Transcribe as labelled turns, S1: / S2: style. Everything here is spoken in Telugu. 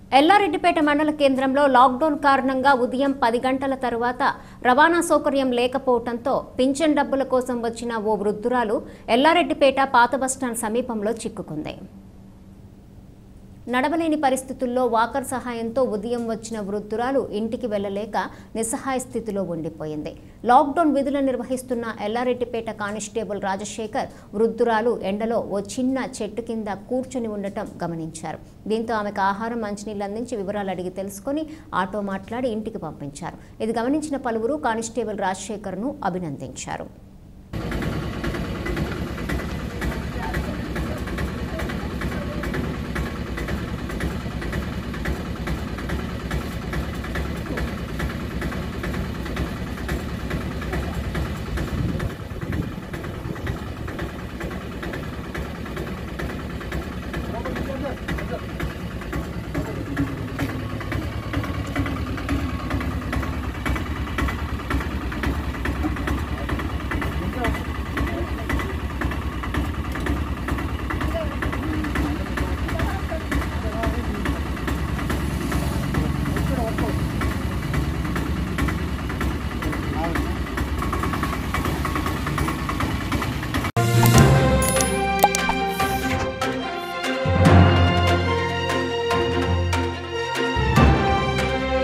S1: ఎల్లారెడ్డిపేట మండల కేంద్రంలో లాక్డౌన్ కారణంగా ఉదయం పది గంటల తరువాత రవాణా సౌకర్యం లేకపోవడంతో పింఛన్ డబ్బుల కోసం వచ్చిన ఓ వృద్ధురాలు ఎల్లారెడ్డిపేట పాత బస్టాండ్ సమీపంలో చిక్కుకుంది నడవలేని పరిస్థితుల్లో వాకర్ సహాయంతో ఉదయం వచ్చిన వృద్ధురాలు ఇంటికి వెళ్లలేక నిస్సహాయ స్థితిలో ఉండిపోయింది లాక్డౌన్ విధులు నిర్వహిస్తున్న ఎల్లారెడ్డిపేట కానిస్టేబుల్ రాజశేఖర్ వృద్ధురాలు ఎండలో ఓ చిన్న చెట్టు కింద కూర్చొని ఉండటం గమనించారు దీంతో ఆమెకు ఆహారం మంచినీళ్ళు అందించి వివరాలు అడిగి తెలుసుకొని ఆటో మాట్లాడి ఇంటికి పంపించారు ఇది గమనించిన పలువురు కానిస్టేబుల్ రాజశేఖర్ను అభినందించారు